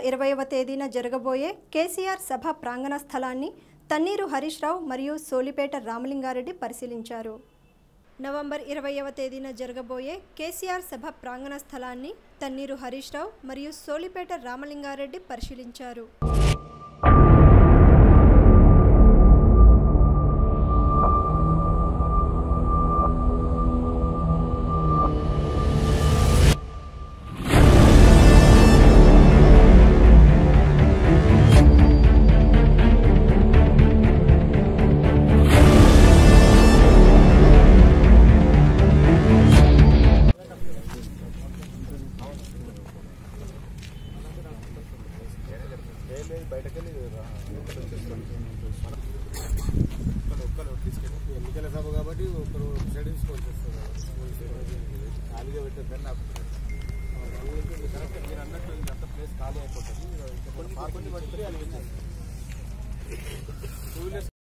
ఇరవైవ తేదీన జరగబోయే కేసీఆర్ సభ ప్రాంగణ స్థలాన్ని తన్నీరు హరీష్ రావు మరియు సోలిపేట రామలింగారెడ్డి పరిశీలించారు నవంబర్ ఇరవైవ తేదీన జరగబోయే కేసీఆర్ సభ ప్రాంగణ స్థలాన్ని తన్నీరు హరీష్ రావు మరియు సోలిపేట రామలింగారెడ్డి పరిశీలించారు ఎన్నికల సభ కాబట్టి ఒకరు సైడ్ తీసుకోవాల్సి వస్తుంది ఖాళీగా పెట్టద్దని నాకు కరెక్ట్ మీరు అన్నట్టు ఇదంతా ప్లేస్ ఖాళీ అయిపోతుంది కొన్ని కొన్ని పడితే టూ వీలర్స్